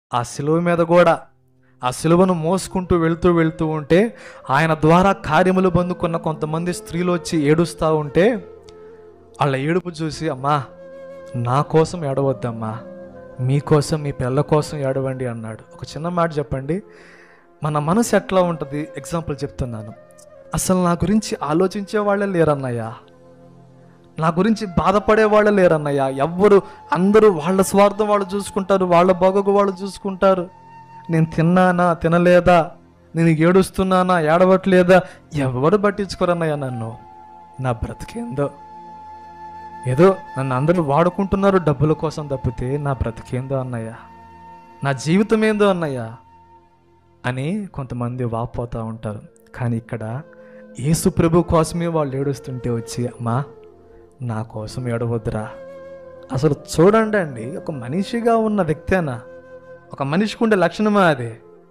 ఆ సిలువ మీద కూడా ఆ సిలువను మోసుకుంటూ వెళ్తూ వెళ్తూ ఉంటే ఆయన ద్వారా కార్యములు పొందుకున్న కొంతమంది స్త్రీలు వచ్చి ఏడుస్తూ ఉంటే వాళ్ళ ఏడుపు చూసి అమ్మా నా కోసం ఏడవద్దమ్మా మీకోసం మీ పిల్లల కోసం ఏడవండి అన్నాడు ఒక చిన్న మాట చెప్పండి మన మనసు ఎట్లా ఉంటుంది ఎగ్జాంపుల్ చెప్తున్నాను అసలు నా గురించి ఆలోచించే వాళ్ళే లేరన్నయ్యా నా గురించి బాధపడే వాళ్ళే లేరన్నయ్య ఎవ్వరు అందరూ వాళ్ళ స్వార్థం వాళ్ళు చూసుకుంటారు వాళ్ళ బాగోగు వాళ్ళు చూసుకుంటారు నేను తిన్నానా తినలేదా నేను ఏడుస్తున్నానా ఏడవట్లేదా ఎవరు పట్టించుకోరన్నయ్య నన్ను నా బ్రతికేందో ఏదో నన్ను అందరూ వాడుకుంటున్నారు డబ్బుల కోసం తప్పితే నా బ్రతికేందో అన్నయ్య నా జీవితం ఏందో అన్నయ్య అని కొంతమంది వాపోతూ ఉంటారు కానీ ఇక్కడ యేసు ప్రభు కోసమే వాళ్ళు ఏడుస్తుంటే వచ్చి అమ్మా నా కోసం ఏడవద్దురా అసలు చూడండి అండి ఒక మనిషిగా ఉన్న వ్యక్తేనా ఒక మనిషికి ఉండే లక్షణమా అది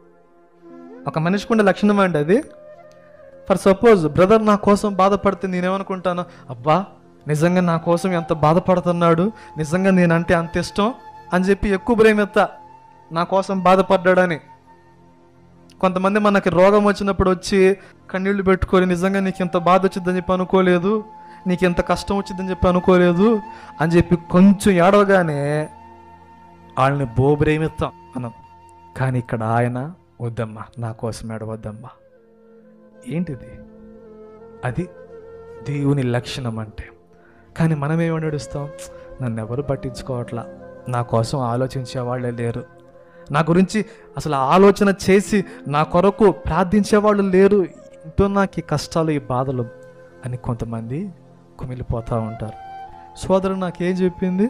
ఒక మనిషికి ఉండే లక్షణమా అండి అది ఫర్ సపోజ్ బ్రదర్ నా కోసం బాధపడితే నేనేమనుకుంటాను అబ్బా నిజంగా నా కోసం ఎంత బాధపడుతున్నాడు నిజంగా నేనంటే అంత ఇష్టం అని చెప్పి ఎక్కువ ప్రేమెత్తా నా కోసం బాధపడ్డాడని కొంతమంది మనకి రోగం వచ్చినప్పుడు వచ్చి కన్నీళ్లు పెట్టుకొని నిజంగా నీకు ఇంత బాధ వచ్చిందని చెప్పి అనుకోలేదు నీకు ఎంత కష్టం వచ్చిందని చెప్పి అనుకోలేదు అని చెప్పి కొంచెం ఏడవగానే వాళ్ళని బోబ్రేమిస్తాం మనం కానీ ఇక్కడ ఆయన వద్దమ్మా నా కోసం ఏడవద్దమ్మా ఏంటిది అది దేవుని లక్షణం అంటే కానీ మనం ఏమని నడుస్తాం నన్ను ఎవరు పట్టించుకోవట్లా నా కోసం ఆలోచించే వాళ్ళే లేరు నా గురించి అసలు ఆలోచన చేసి నా కొరకు ప్రార్థించే వాళ్ళు లేరు ఏంటో నాకు ఈ కష్టాలు ఈ బాధలు అని కొంతమంది కుమిలిపోతూ ఉంటారు సోదరు నాకేం చెప్పింది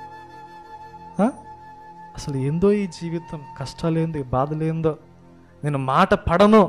ఆ? అసలు ఏందో ఈ జీవితం కష్టాలేందో ఈ బాధలేందో నేను మాట పడను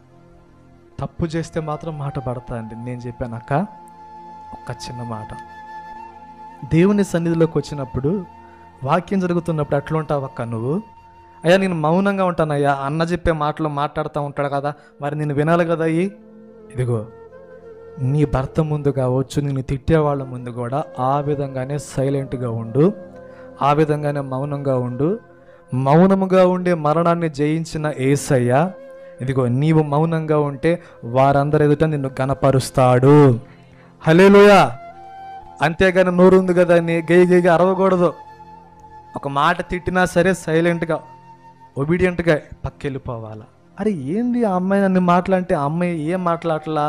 తప్పు చేస్తే మాత్రం మాట పడతా అండి నేను చెప్పాను అక్క ఒక్క చిన్న మాట దేవుని సన్నిధిలోకి వచ్చినప్పుడు వాక్యం జరుగుతున్నప్పుడు ఎట్లా ఉంటావు అక్క నువ్వు అయ్యా నేను మౌనంగా ఉంటానయ్యా అన్న చెప్పే మాటలు మాట్లాడుతూ ఉంటాడు కదా మరి నేను వినాలి కదా అయ్యి ఇదిగో నీ భర్త ముందు కావచ్చు నేను తిట్టే వాళ్ళ ముందు కూడా ఆ విధంగానే సైలెంట్గా ఉండు ఆ విధంగానే మౌనంగా ఉండు మౌనముగా ఉండే మరణాన్ని జయించిన ఏసయ్య ఇదిగో నీవు మౌనంగా ఉంటే వారందరి ఎదుట నిన్ను గనపరుస్తాడు హలేలుయా అంతేగాని నోరుంది కదా అని గెయ్యి గెయ్యి అరవకూడదు ఒక మాట తిట్టినా సరే సైలెంట్గా ఒబీడియంట్గా పక్కెళ్ళిపోవాలా అరే ఏంది ఆ అమ్మాయి నన్ను మాట్లాంటే ఆ అమ్మాయి ఏం మాట్లాడలా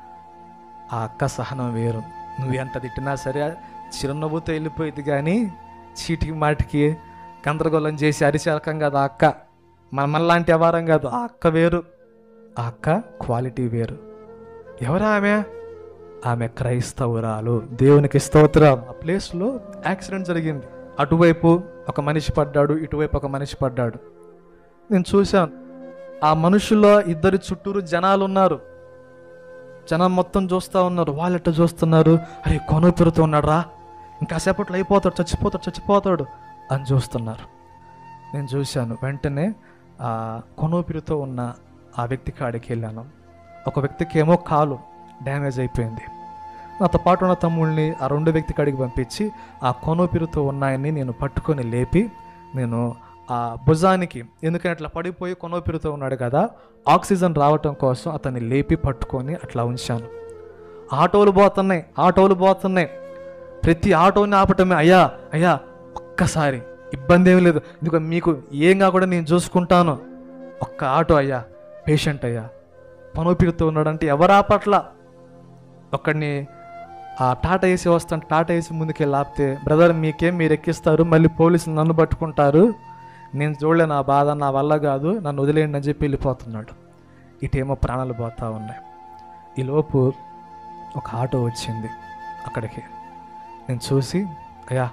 ఆ అక్క సహనం వేరు నువ్వు ఎంత తిట్టినా సరే చిరునవ్వుతో వెళ్ళిపోయింది కానీ చీటికి మాటికి గందరగోళం చేసి అరిచారకం కాదు ఆ అక్క మన మనలాంటి వ్యవహారం కాదు ఆ అక్క వేరు ఆ అక్క క్వాలిటీ వేరు ఎవరా ఆమె ఆమె క్రైస్తవురాలు దేవునికి స్తోత్రం ఆ ప్లేస్లో యాక్సిడెంట్ జరిగింది అటువైపు ఒక మనిషి పడ్డాడు ఇటువైపు ఒక మనిషి పడ్డాడు నేను చూశాను ఆ మనుషుల్లో ఇద్దరు చుట్టూరు జనాలు ఉన్నారు జనం మొత్తం చూస్తూ ఉన్నారు వాళ్ళు ఎట్ట చూస్తున్నారు అరే కొను పెరుగుతూ ఉన్నాడు రా ఇంకాసేపట్లో అయిపోతాడు చచ్చిపోతాడు చచ్చిపోతాడు అని చూస్తున్నారు నేను చూశాను వెంటనే ఆ కొనూపిరితో ఉన్న ఆ వ్యక్తి కాడికి వెళ్ళాను ఒక వ్యక్తికి ఏమో కాలు డ్యామేజ్ అయిపోయింది నాతో పాటు ఉన్న తమ్ముళ్ళని ఆ రెండు వ్యక్తి కాడికి పంపించి ఆ కొనూపిరితో ఉన్నాయని నేను పట్టుకొని లేపి నేను ఆ భుజానికి ఎందుకంటే అట్లా పడిపోయి కొనూపిరితో ఉన్నాడు కదా ఆక్సిజన్ రావటం కోసం అతన్ని లేపి పట్టుకొని అట్లా ఉంచాను ఆటోలు పోతున్నాయి ఆటోలు పోతున్నాయి ప్రతి ఆటోని ఆపటమే అయ్యా అయ్యా ఒక్కసారి ఇబ్బంది ఏమీ లేదు ఎందుకు మీకు ఏం కాకుండా నేను చూసుకుంటాను ఒక్క ఆటో అయ్యా పేషెంట్ అయ్యా పనోపిరితో ఉన్నాడంటే ఎవరు ఆపట్ల ఒక్కడిని ఆ టాటా ఏసీ వస్తాను టాటా ఏసీ ముందుకెళ్ళి ఆపితే బ్రదర్ మీకేం మీరు ఎక్కిస్తారు మళ్ళీ పోలీసులు నన్ను పట్టుకుంటారు నేను చూడలే నా బాధ నా వల్ల కాదు నన్ను వదిలేయండి అని చెప్పి వెళ్ళిపోతున్నాడు ఇటేమో ప్రాణాలు పోతా ఉన్నాయి ఈలోపు ఒక ఆటో వచ్చింది అక్కడికి నేను చూసి అయ్యా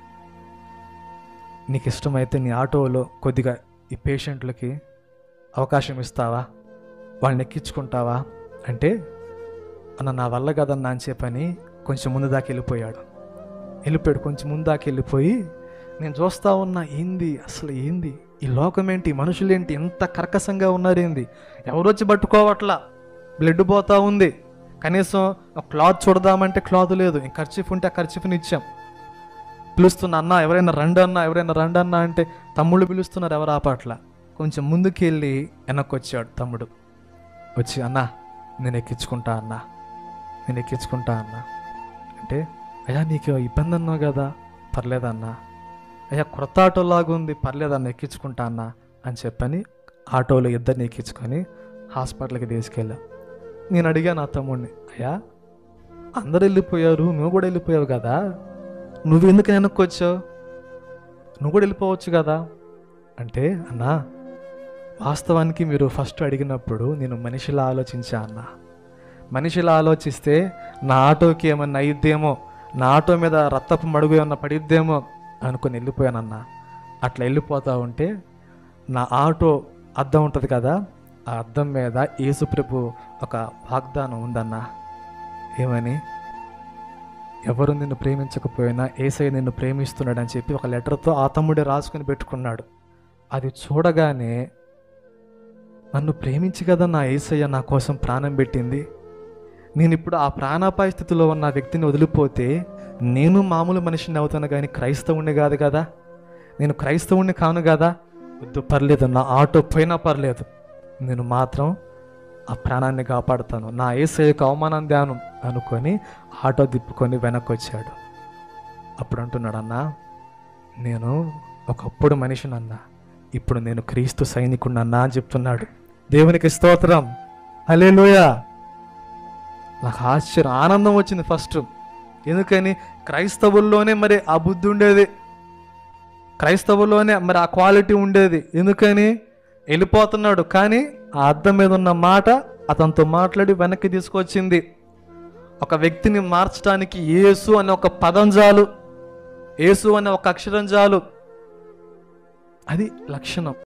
నీకు ఇష్టమైతే నీ ఆటోలో కొద్దిగా ఈ పేషెంట్లకి అవకాశం ఇస్తావా వాళ్ళని ఎక్కించుకుంటావా అంటే అన్న నా వల్ల కదన్నా అని చెప్పని కొంచెం ముందు దాకా వెళ్ళిపోయాడు వెళ్ళిపోయాడు కొంచెం ముందు దాకా వెళ్ళిపోయి నేను చూస్తా ఉన్నా ఏంది అసలు ఏంది ఈ లోకం ఏంటి ఈ మనుషులేంటి ఎంత కర్కశంగా ఉన్నారేంది ఎవరు వచ్చి పట్టుకోవట్లా బ్లడ్ పోతా ఉంది కనీసం ఒక క్లాత్ చూడదామంటే క్లాత్ లేదు ఇంక ఖర్చీఫ్ ఉంటే ఆ ఖర్చీఫ్ని ఇచ్చాం పిలుస్తున్న అన్న ఎవరైనా రండి అన్న ఎవరైనా రండి అన్న అంటే తమ్ముళ్ళు పిలుస్తున్నారు ఎవరు ఆపట్ల కొంచెం ముందుకెళ్ళి వెనక్కి వచ్చాడు తమ్ముడు వచ్చి అన్న నేను ఎక్కించుకుంటా అన్న నేను ఎక్కించుకుంటా అన్న అంటే అయ్యా నీకు ఇబ్బంది అన్నావు కదా పర్లేదన్నా అయ్యా కొత్త ఆటో లాగా ఉంది పర్లేదన్న ఎక్కించుకుంటా అన్న అని చెప్పని ఆటోలో ఇద్దరిని ఎక్కించుకొని హాస్పిటల్కి తీసుకెళ్ళా నేను అడిగా నా తమ్ముడిని అయ్యా అందరు వెళ్ళిపోయారు నువ్వు కూడా వెళ్ళిపోయావు కదా నువ్వు ఎందుకు వెనక్కి వచ్చావు నువ్వు కూడా వెళ్ళిపోవచ్చు కదా అంటే అన్నా వాస్తవానికి మీరు ఫస్ట్ అడిగినప్పుడు నేను మనిషిలా ఆలోచించా అన్న మనిషిలా ఆలోచిస్తే నా ఆటోకి ఏమన్నా అయిద్దేమో నా ఆటో మీద రత్తపు మడుగు ఏమన్నా పడిద్దేమో అనుకుని వెళ్ళిపోయానన్న అట్లా వెళ్ళిపోతా ఉంటే నా ఆటో అద్దం ఉంటుంది కదా ఆ అద్దం మీద యేసుప్రభు ఒక వాగ్దానం ఉందన్న ఏమని ఎవరు నిన్ను ప్రేమించకపోయినా ఏసై నిన్ను ప్రేమిస్తున్నాడు అని చెప్పి ఒక లెటర్తో ఆ తమ్ముడే రాసుకుని పెట్టుకున్నాడు అది చూడగానే నన్ను ప్రేమించి కదా నా ఏసయ్య నా కోసం ప్రాణం పెట్టింది నేను ఇప్పుడు ఆ ప్రాణాపాయ స్థితిలో ఉన్న ఆ వ్యక్తిని వదిలిపోతే నేను మామూలు మనిషిని అవుతాను కానీ క్రైస్తవుణ్ణి కాదు కదా నేను క్రైస్తవుణ్ణి కాను కదా వద్దు పర్లేదు నా ఆటో పోయినా పర్లేదు నేను మాత్రం ఆ ప్రాణాన్ని కాపాడుతాను నా ఏసయ్యకు అవమానం ధ్యానం అనుకొని ఆటో తిప్పుకొని వెనక్కి వచ్చాడు అప్పుడు అంటున్నాడు అన్నా నేను ఒకప్పుడు మనిషినన్నా ఇప్పుడు నేను క్రీస్తు సైనికుడినన్నా అని చెప్తున్నాడు దేవునికి స్తోత్రం హల్లెలూయ నాకు ఆశ్చర్యం ఆనందం వచ్చింది ఫస్ట్ ఎందుకని క్రైస్తవుల్లోనే మరి ఆ బుద్ధి ఉండేది క్రైస్తవుల్లోనే మరి ఆ క్వాలిటీ ఉండేది ఎందుకని వెళ్ళిపోతున్నాడు కానీ ఆ అద్దం మీద ఉన్న మాట అతనితో మాట్లాడి వెనక్కి తీసుకొచ్చింది ఒక వ్యక్తిని మార్చడానికి యేసు అనే ఒక పదం చాలు యేసు అనే ఒక అక్షరం చాలు అది లక్షణం